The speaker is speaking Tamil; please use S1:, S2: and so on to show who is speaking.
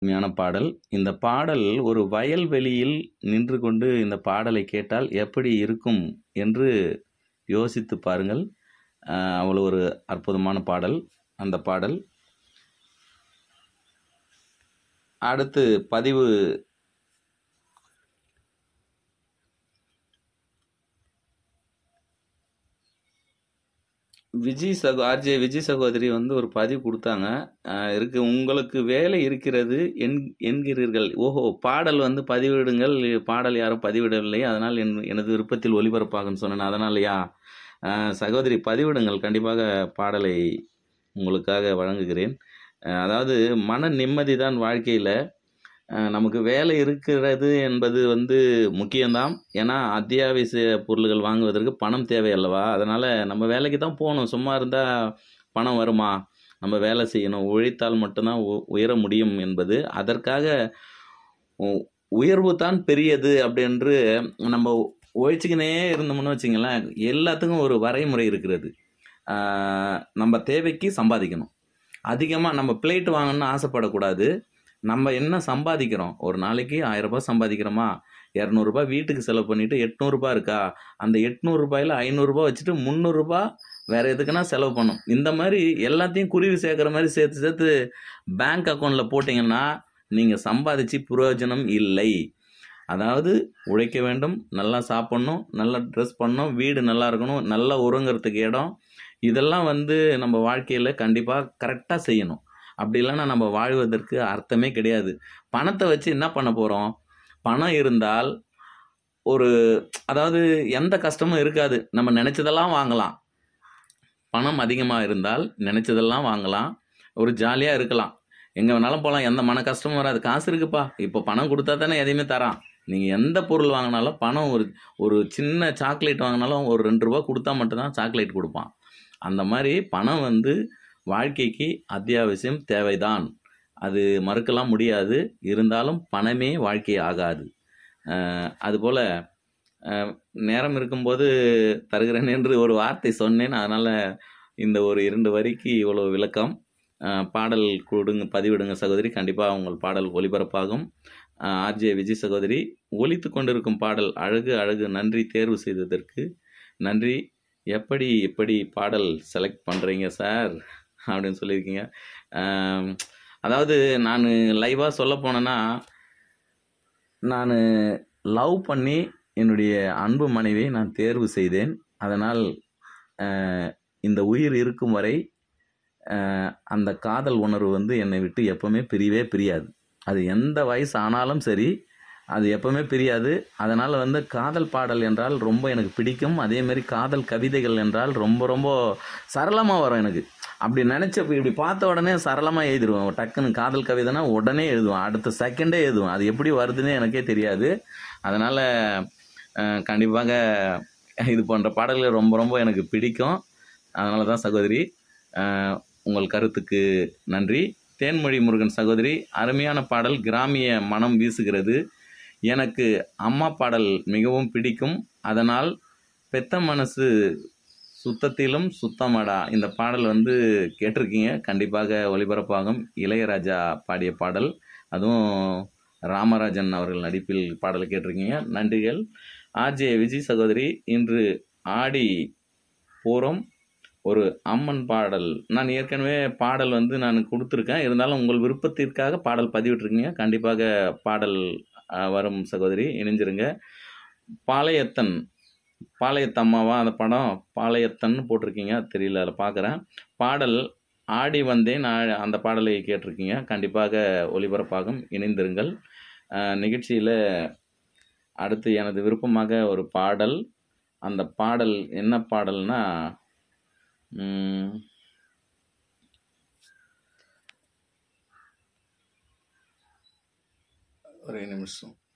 S1: அருமையான பாடல் இந்த பாடல் ஒரு வயல்வெளியில் நின்று கொண்டு இந்த பாடலை கேட்டால் எப்படி இருக்கும் என்று யோசித்து பாருங்கள் அஹ், அவ்வளோ ஒரு அற்புதமான பாடல் அந்த பாடல் அடுத்து பதிவு விஜய் சகோ ஆர்ஜே விஜய் சகோதரி வந்து ஒரு பதிவு கொடுத்தாங்க அஹ் இருக்கு உங்களுக்கு வேலை இருக்கிறது என் என்கிறீர்கள் ஓஹோ பாடல் வந்து பதிவிடுங்கள் பாடல் யாரும் பதிவிடவில்லை அதனால் என் எனது விருப்பத்தில் ஒளிபரப்பாகுன்னு சொன்னேன் அதனாலயா அஹ் சகோதரி பதிவிடுங்கள் கண்டிப்பாக பாடலை உங்களுக்காக வழங்குகிறேன் அஹ் அதாவது மன நிம்மதி தான் வாழ்க்கையில் நமக்கு வேலை இருக்கிறது என்பது வந்து முக்கியம்தான் ஏன்னா அத்தியாவசிய பொருள்கள் வாங்குவதற்கு பணம் தேவை அல்லவா அதனால் நம்ம வேலைக்கு தான் போகணும் சும்மா இருந்தால் பணம் வருமா நம்ம வேலை செய்யணும் உழைத்தால் மட்டும்தான் உ- உயர முடியும் என்பது அதற்காக உ- உயர்வு தான் பெரியது அப்படின்று நம்ம உழைச்சிக்கினே இருந்தோம்னு வச்சிங்களேன் எல்லாத்துக்கும் ஒரு வரைமுறை இருக்கிறது ஆஹ் நம்ம தேவைக்கு சம்பாதிக்கணும் அதிகமாக நம்ம பிளேட் வாங்கணும்னு ஆசைப்படக்கூடாது நம்ம என்ன சம்பாதிக்கிறோம் ஒரு நாளைக்கு ஆயிரம் ரூபாய் சம்பாதிக்கிறோமா இரநூறுபா வீட்டுக்கு செலவு பண்ணிட்டு எட்நூறுபா இருக்கா அந்த எட்நூறுபாயில் ஐநூறுரூபா வச்சுட்டு முந்நூறுரூபா வேற எதுக்குன்னா செலவு பண்ணும் இந்த மாதிரி எல்லாத்தையும் குருவி சேர்க்குற மாதிரி சேர்த்து சேர்த்து பேங்க் அக்கௌண்ட்டில் போட்டிங்கன்னா நீங்கள் சம்பாதிச்சு பிரயோஜனம் இல்லை அதாவது உழைக்க வேண்டும் நல்லா சாப்பிட்ணும் நல்லா ட்ரெஸ் பண்ணணும் வீடு நல்லா இருக்கணும் நல்லா உறங்குறதுக்கு இடம் இதெல்லாம் வந்து நம்ம வாழ்க்கையில் கண்டிப்பாக கரெக்டாக செய்யணும் அப்படி இல்லைன்னா நம்ம வாழ்வதற்கு அர்த்தமே கிடையாது பணத்தை வச்சு என்ன பண்ண போகிறோம் பணம் இருந்தால் ஒரு அதாவது எந்த கஷ்டமும் இருக்காது நம்ம நினச்சதெல்லாம் வாங்கலாம் பணம் அதிகமாக இருந்தால் நினச்சதெல்லாம் வாங்கலாம் ஒரு ஜாலியாக இருக்கலாம் எங்கே வேணாலும் போகலாம் எந்த மன கஷ்டமும் வராது காசு இருக்குப்பா இப்போ பணம் கொடுத்தா தானே எதையுமே தரான் நீங்கள் எந்த பொருள் வாங்கினாலும் பணம் ஒரு ஒரு சின்ன சாக்லேட் வாங்கினாலும் ஒரு ரெண்டு ரூபா கொடுத்தா மட்டும்தான் சாக்லேட் கொடுப்பான் அந்த மாதிரி பணம் வந்து வாழ்க்கைக்கு அத்தியாவசியம் தேவைதான் அது மறுக்கலாம் முடியாது இருந்தாலும் பணமே வாழ்க்கை ஆகாது அஹ் அதுபோல் அஹ் நேரம் இருக்கும்போது தருகிறேன் என்று ஒரு வார்த்தை சொன்னேன் அதனால் இந்த ஒரு இரண்டு வரிக்கு இவ்வளோ விளக்கம் அஹ் பாடல் கொடுங்க பதிவிடுங்க சகோதரி கண்டிப்பாக உங்கள் பாடல் ஒளிபரப்பாகும் ஆர்ஜே விஜய் சகோதரி ஒலித்து கொண்டிருக்கும் பாடல் அழகு அழகு நன்றி தேர்வு செய்ததற்கு நன்றி எப்படி எப்படி பாடல் செலக்ட் பண்ணுறீங்க சார் அப்படின்னு சொல்லியிருக்கீங்க ஆம், அதாவது நான் லைவாக சொல்ல போனேன்னா நான் லவ் பண்ணி என்னுடைய அன்பு மனைவியை நான் தேர்வு செய்தேன் அதனால் அஹ், இந்த உயிர் இருக்கும் வரை அஹ், அந்த காதல் உணர்வு வந்து என்னை விட்டு எப்பவுமே பிரியவே பிரியாது அது எந்த வயசு ஆனாலும் சரி அது எப்பவுமே பிரியாது அதனால் வந்து காதல் பாடல் என்றால் ரொம்ப எனக்கு பிடிக்கும் அதே மாதிரி காதல் கவிதைகள் என்றால் ரொம்ப ரொம்ப சரளமாக வரும் எனக்கு அப்படி நினச்ச இப்படி பார்த்த உடனே சரளமாக எழுதிடுவேன் டக்குன்னு காதல் கவிதைனா உடனே எழுதுவேன் அடுத்த செகண்டே எழுதுவேன் அது எப்படி வருதுன்னே எனக்கே தெரியாது அதனால் கண்டிப்பாக இது போன்ற பாடல்கள் ரொம்ப ரொம்ப எனக்கு பிடிக்கும் அதனால தான் சகோதரி அஹ், உங்கள் கருத்துக்கு நன்றி தேன்மொழி முருகன் சகோதரி அருமையான பாடல் கிராமிய மனம் வீசுகிறது எனக்கு அம்மா பாடல் மிகவும் பிடிக்கும் அதனால் பெத்த மனசு சுத்தத்திலும் சுத்தமடா இந்த பாடல் வந்து கேட்டிருக்கீங்க கண்டிப்பாக ஒளிபரப்பாகும் இளையராஜா பாடிய பாடல் அதுவும் ராமராஜன் அவர்கள் நடிப்பில் பாடல் கேட்டிருக்கீங்க நன்றிகள் ஆர்ஜே விஜய் சகோதரி இன்று ஆடி பூரம் ஒரு அம்மன் பாடல் நான் ஏற்கனவே பாடல் வந்து நான் கொடுத்துருக்கேன் இருந்தாலும் உங்கள் விருப்பத்திற்காக பாடல் பதிவிட்டிருக்கீங்க கண்டிப்பாக பாடல் அஹ், வரும் சகோதரி இணைஞ்சிருங்க பாளையத்தன் பாளையத்தம்மாவா அந்த படம் பாளையத்தன்னு போட்டிருக்கீங்க தெரியல அதில் பார்க்குறேன் பாடல் ஆடி வந்தேன் ஆ- அந்த பாடலை கேட்டிருக்கீங்க கண்டிப்பாக ஒளிபரப்பாகும் இணைந்திருங்கள் நிகழ்ச்சியில் அடுத்து எனது விருப்பமாக ஒரு பாடல் அந்த பாடல் என்ன பாடல்னா ம், ஒரே நிமிஷம்